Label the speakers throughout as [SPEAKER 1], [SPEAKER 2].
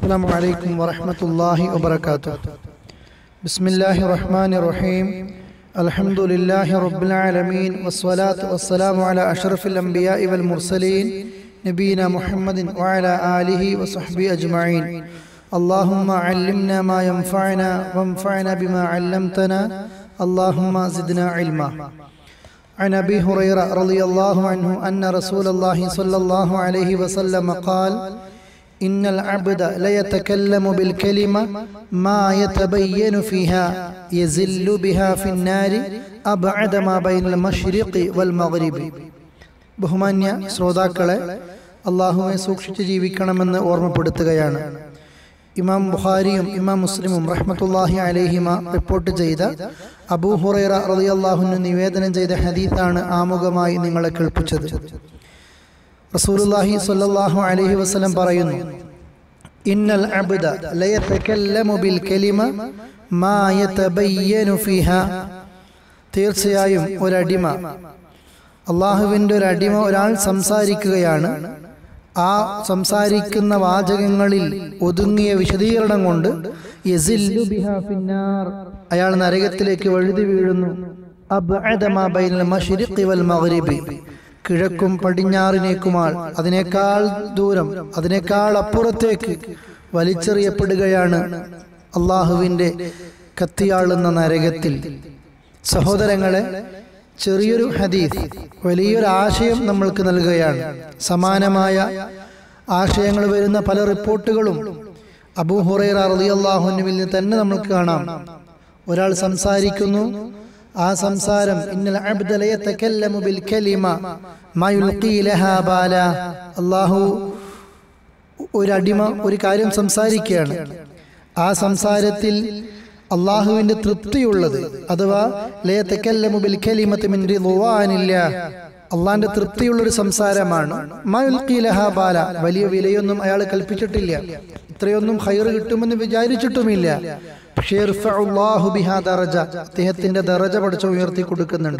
[SPEAKER 1] السلام عليكم ورحمة الله وبركاته بسم الله الرحمن الرحيم الحمد لله رب العالمين والصلاة والسلام على أشرف الأنبياء والمرسلين نبينا محمد وعلى آله وصحبه أجمعين اللهم علمنا ما ينفعنا وانفعنا بما علمتنا اللهم زدنا علما عن ابي هريره رضي الله عنه ان رسول الله صلى الله عليه وسلم قال ان العبد ليتكلم بالكلمه ما يتبين فيها يزل بها في النار ابعد ما بين المشرق والمغرب ബഹുമാന്യ ശ്രോതാക്കളെ അള്ളാഹുവെ സൂക്ഷിച്ച് ജീവിക്കണമെന്ന് ഓർമ്മപ്പെടുത്തുകയാണ് ഇമാം ബുഖാരിയും ഇമാം മുസ്ലിമും റഹ്മത്തുല്ലാഹി അലഹിമ റിപ്പോർട്ട് ചെയ്ത അബൂ ഹുറൈറ റളിയല്ലാഹുവിന് നിവേദനം ചെയ്ത ഹദീത്താണ് ആമുഖമായി നിങ്ങളെ കേൾപ്പിച്ചത് റസൂലുള്ളാഹി സ്വല്ലല്ലാഹു അലൈഹി വസല്ലം പറയുന്നു ഇന്നൽ അബ്ദ ലയതകല്ലമു ബിൽ കലിമ മാ യതബയ്യനു ഫിഹാ തീർച്ചയായും ഒരടിമ അള്ളാഹുവിൻ്റെ ഒരു അടിമ ഒരാൾ സംസാരിക്കുകയാണ് ആ സംസാരിക്കുന്ന വാചകങ്ങളിൽ ഒതുങ്ങിയ വിശദീകരണം കൊണ്ട് യസില്ലു ബിഹാ ഫിന്നാർ അയാൾ നരകത്തിലേക്ക് വഴുതി വീഴുന്നു അബ്അദ മാ ബൈനൽ മശ്രിഖി വൽ മഗ്രിബി കിഴക്കും പടിഞ്ഞാറിനേക്കുമാൾ അതിനേക്കാൾ ദൂരം അതിനേക്കാൾ അപ്പുറത്തേക്ക് വലിച്ചെറിയപ്പെടുകയാണ് അള്ളാഹുവിൻ്റെ കത്തിയാളുന്ന നരകത്തിൽ സഹോദരങ്ങളെ ചെറിയൊരു ഹദീസ് വലിയൊരു ആശയം നമ്മൾക്ക് നൽകുകയാണ് സമാനമായ ആശയങ്ങൾ വരുന്ന പല റിപ്പോർട്ടുകളും അബൂ ഹുറൈറ റളിയല്ലാഹുവിൽ നിന്ന് തന്നെ നമുക്ക് കാണാം ഒരാൾ സംസാരിക്കുന്നു ആ സംസാരം ഇന്നൽ അബ്ദ ലയതകല്ലമു ബിൽ കലിമ മാ യുൽഖി ലഹാ ബാല അല്ലാഹു ഒരു അടിമ ഒരു കാര്യം സംസാരിക്കുകയാണ് ആ സംസാരത്തിൽ അള്ളാഹുവിന്റെ തൃപ്തിയുള്ളത് അഥവാ ബിൽ കലിമത്തി മിൻ റിദ്വാനില്ലാ അള്ളാന്റെ തൃപ്തിയുള്ള ഒരു സംസാരമാണ് ബാല വലിയ വിലയൊന്നും അയാൾ കൽപ്പിച്ചിട്ടില്ല ഇത്രയൊന്നും ഹൈർ കിട്ടുമെന്ന് വിചാരിച്ചിട്ടുമില്ല പക്ഷേ ദറജ അദ്ദേഹത്തിന്റെ ദറജ പഠിച്ച ഉയർത്തി കൊടുക്കുന്നുണ്ട്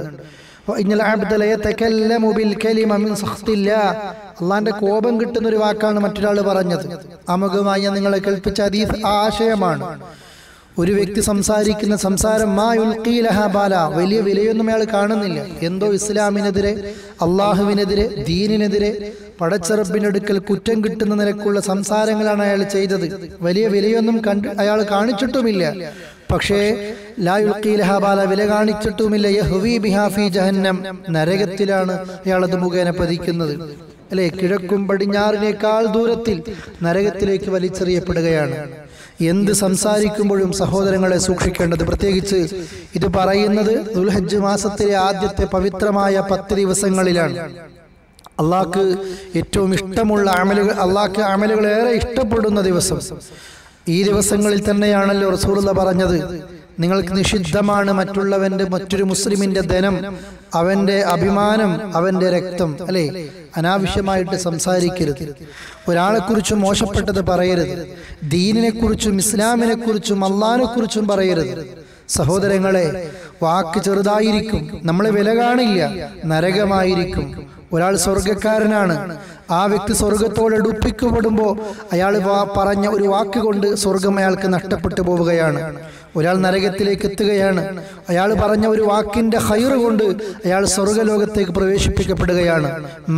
[SPEAKER 1] അള്ളാന്റെ കോപം കിട്ടുന്ന ഒരു വാക്കാണ് മറ്റൊരാൾ പറഞ്ഞത് അമുഖമായി ഞാൻ നിങ്ങളെ കേൾപ്പിച്ച അതീത് ആശയമാണ് ഒരു വ്യക്തി സംസാരിക്കുന്ന സംസാരം മാ ബാല വലിയ വിലയൊന്നും അയാൾ കാണുന്നില്ല എന്തോ ഇസ്ലാമിനെതിരെ അള്ളാഹുവിനെതിരെ ദീനിനെതിരെ പടച്ചെറുപ്പിനടുക്കൽ കുറ്റം കിട്ടുന്ന നിലക്കുള്ള സംസാരങ്ങളാണ് അയാൾ ചെയ്തത് വലിയ വിലയൊന്നും കണ്ട് അയാൾ കാണിച്ചിട്ടുമില്ല പക്ഷേ ലായുൽക്കീലഹാബാല വില കാണിച്ചിട്ടുമില്ല യഹ്വി ബിഹാഫി ജഹന്നം നരകത്തിലാണ് അയാൾ അത് മുഖേന പതിക്കുന്നത് അല്ലെ കിഴക്കും പടിഞ്ഞാറിനേക്കാൾ ദൂരത്തിൽ നരകത്തിലേക്ക് വലിച്ചെറിയപ്പെടുകയാണ് എന്ത് സംസാരിക്കുമ്പോഴും സഹോദരങ്ങളെ സൂക്ഷിക്കേണ്ടത് പ്രത്യേകിച്ച് ഇത് പറയുന്നത് ദുൽഹജ്ജ് മാസത്തിലെ ആദ്യത്തെ പവിത്രമായ പത്ത് ദിവസങ്ങളിലാണ് അള്ളാഹ്ക്ക് ഏറ്റവും ഇഷ്ടമുള്ള അമലുകൾ അള്ളാഹ്ക്ക് അമലുകൾ ഏറെ ഇഷ്ടപ്പെടുന്ന ദിവസം ഈ ദിവസങ്ങളിൽ തന്നെയാണല്ലോ റസൂലുള്ള പറഞ്ഞത് നിങ്ങൾക്ക് നിഷിദ്ധമാണ് മറ്റുള്ളവന്റെ മറ്റൊരു മുസ്ലിമിന്റെ ധനം അവന്റെ അഭിമാനം അവന്റെ രക്തം അല്ലെ അനാവശ്യമായിട്ട് സംസാരിക്കരുത് ഒരാളെ കുറിച്ചും മോശപ്പെട്ടത് പറയരുത് ദീനിനെ കുറിച്ചും ഇസ്ലാമിനെ കുറിച്ചും അള്ളാഹിനെ കുറിച്ചും പറയരുത് സഹോദരങ്ങളെ വാക്ക് ചെറുതായിരിക്കും നമ്മളെ വില കാണില്ല നരകമായിരിക്കും ഒരാൾ സ്വർഗക്കാരനാണ് ആ വ്യക്തി സ്വർഗത്തോട് അടുപ്പിക്കപ്പെടുമ്പോൾ അയാൾ പറഞ്ഞ ഒരു വാക്ക് കൊണ്ട് സ്വർഗം അയാൾക്ക് നഷ്ടപ്പെട്ടു പോവുകയാണ് ഒരാൾ നരകത്തിലേക്ക് എത്തുകയാണ് അയാൾ പറഞ്ഞ ഒരു വാക്കിന്റെ ഹൈർ കൊണ്ട് അയാൾ സ്വർഗലോകത്തേക്ക് പ്രവേശിപ്പിക്കപ്പെടുകയാണ്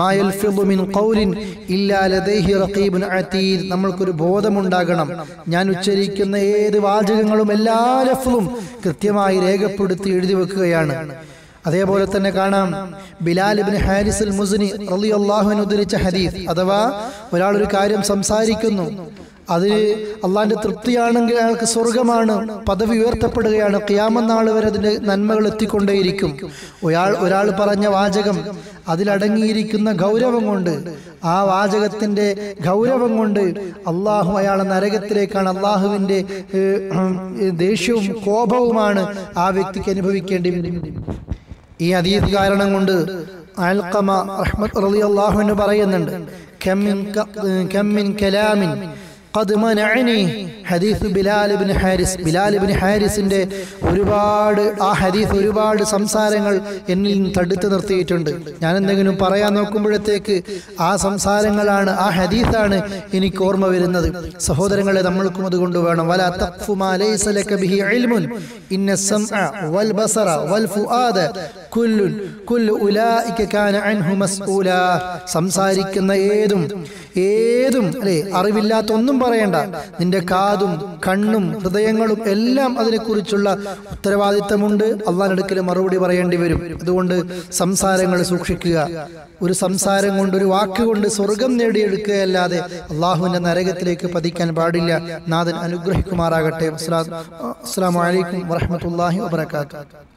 [SPEAKER 1] നമ്മൾക്കൊരു ബോധമുണ്ടാകണം ഞാൻ ഉച്ചരിക്കുന്ന ഏത് വാചകങ്ങളും എല്ലാ ലഫ്ലും കൃത്യമായി രേഖപ്പെടുത്തി എഴുതി വെക്കുകയാണ് അതേപോലെ തന്നെ കാണാം ബിലാൽ ഇബ്നു ഹാരിസുൽ മുസ്നി റളിയല്ലാഹു ഉദ്ധരിച്ച ഹദീസ് അഥവാ ഒരാൾ ഒരു കാര്യം സംസാരിക്കുന്നു അതിന് അള്ളാന്റെ തൃപ്തിയാണെങ്കിൽ അയാൾക്ക് സ്വർഗമാണ് പദവി ഉയർത്തപ്പെടുകയാണ് ക്യാമനാൾ വരെ അതിന്റെ നന്മകൾ എത്തിക്കൊണ്ടേയിരിക്കും ഒരാൾ ഒരാൾ പറഞ്ഞ വാചകം അതിലടങ്ങിയിരിക്കുന്ന ഗൗരവം കൊണ്ട് ആ വാചകത്തിന്റെ ഗൗരവം കൊണ്ട് അള്ളാഹു അയാളെ നരകത്തിലേക്കാണ് അള്ളാഹുവിന്റെ ദേഷ്യവും കോപവുമാണ് ആ വ്യക്തിക്ക് അനുഭവിക്കേണ്ടി ഈ അതീത് കാരണം കൊണ്ട് അൽക്കമ റഹ്മത്ത് റളിയല്ലാഹു അൻഹു പറയുന്നുണ്ട് കമ്മിൻ കമ്മിൻ കലാമിൻ قد منعني ഹദീസ് ബിലാൽ ഇബ്നു ഹാരിസ് ബിലാൽ ഇബ്നു ഹാരിസിന്റെ ഒരുപാട് ആ ഹദീസ് ഒരുപാട് സംസാരങ്ങൾ എന്നിൽ നിന്ന് തടുത്തു നിർത്തിയിട്ടുണ്ട് ഞാൻ എന്തെങ്കിലും പറയാൻ നോക്കുമ്പോഴത്തേക്ക് ആ സംസാരങ്ങളാണ് ആ ഹദീസാണ് എനിക്ക് ഓർമ്മ വരുന്നത് സഹോദരങ്ങളെ നമ്മൾക്കും അതുകൊണ്ട് വേണം വല തഖ്ഫു മാ ലൈസ ലക ബിഹി ഇൽമുൻ ഇന്ന സംഅ വൽ ബസറ വൽ ഫുആദ കുല്ലുൻ കുല്ലു ഉലൈക കാന അൻഹു മസ്ഊല സംസാരിക്കുന്ന ഏതും ഏതും അല്ലെ അറിവില്ലാത്ത ഒന്നും പറയണ്ട നിന്റെ കാതും കണ്ണും ഹൃദയങ്ങളും എല്ലാം അതിനെക്കുറിച്ചുള്ള ഉത്തരവാദിത്തമുണ്ട് അള്ളാഹിനടുക്കൽ മറുപടി പറയേണ്ടി വരും അതുകൊണ്ട് സംസാരങ്ങൾ സൂക്ഷിക്കുക ഒരു സംസാരം കൊണ്ട് ഒരു വാക്ക് കൊണ്ട് സ്വർഗം നേടിയെടുക്കുകയല്ലാതെ അള്ളാഹുവിന്റെ നരകത്തിലേക്ക് പതിക്കാൻ പാടില്ല നാഥൻ അനുഗ്രഹിക്കുമാറാകട്ടെ അസ്സലാ- അസ്സലാമു അലൈക്കും വറഹ്മത്തുള്ളാഹി വബറകാതുഹു